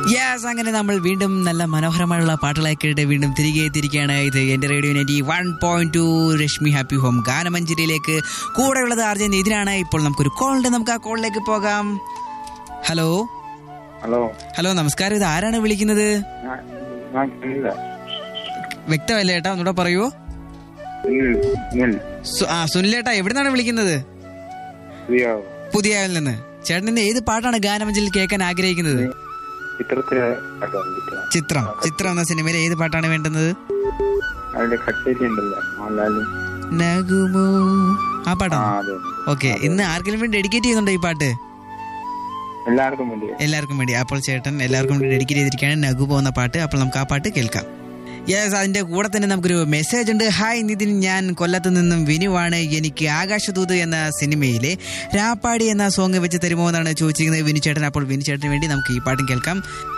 yes അങ്ങനെ നമ്മൾ വീണ്ടും നല്ല മനോഹരമായുള്ള പാട്ടുകളെ കേട്ട് വീണ്ടും തിരികെ എത്തിയിരിക്കുകയാണ് ഇത് എന്റെ radio ninety one point two Rashmi happy home ഗാനമഞ്ചേരിയിലേക്ക് കൂടെയുള്ളത് ആർജൻ ഇതിനാണ് ഇപ്പോൾ നമുക്കൊരു കോൾ ഉണ്ട് നമുക്ക് ആ കോളിലേക്ക് പോകാം ഹലോ ഹലോ ഹലോ നമസ്കാരം ഇത് ആരാണ് വിളിക്കുന്നത് ഞാൻ ഞാൻ സുനില വ്യക്തമല്ല ഏട്ടാ ഒന്നുകൂടെ പറയുവോ സുനിൽ സുനിൽ സു- ആ സുനിലേട്ടാ എവിടെ നിന്നാണ് വിളിക്കുന്നത് പ്രിയാവ് പുതിയയിൽ നിന്ന് ചേട്ടൻ ഏത് പാട്ടാണ് ഗാനമഞ്ചലിൽ കേൾക്കാൻ ആഗ്രഹിക്കുന്നത് ചിത്രത്തിലെ പാട്ടാണ് ചിത്രം ചിത്രം ചിത്രം എന്ന സിനിമയിൽ ഏത് പാട്ടാണ് വേണ്ടുന്നത് അതിന്റെ കച്ചേരി ഉണ്ടല്ലോ മോഹൻലാലും നഗുമോ ആ ആ പാട്ടാണ് അതെ ഓക്കെ ഇന്ന് ആർക്കെങ്കിലും വേണ്ടി ഡെഡിക്കേറ്റ് ചെയ്യുന്നുണ്ടോ ഈ പാട്ട് എല്ലാവർക്കും വേണ്ടി എല്ലാവർക്കും വേണ്ടി അപ്പോൾ ചേട്ടൻ എല്ലാവർക്കും വേണ്ടി ഡെഡിക്കേറ്റ് ചെയ്തിരിക്കുകയാണ് നഗു പോകുന്ന പാട്ട് അപ്പോൾ നമുക്ക് ആ പാട്ട് കേൾക്കാം യെസ് അതിന്റെ കൂടെ തന്നെ നമുക്കൊരു മെസ്സേജ് ഉണ്ട് ഹായ് നിതിൻ ഞാൻ കൊല്ലത്ത് നിന്നും വിനുവാണ് എനിക്ക് ആകാശദൂത് എന്ന സിനിമയിലെ രാപ്പാടി എന്ന സോങ് വെച്ച് തരുമോ എന്നാണ് ചോദിച്ചിരിക്കുന്നത് വിനു ചേട്ടൻ അപ്പോൾ വിനു ചേട്ടന് വേണ്ടി നമുക്ക് ഈ പാട്ടും കേൾക്കാം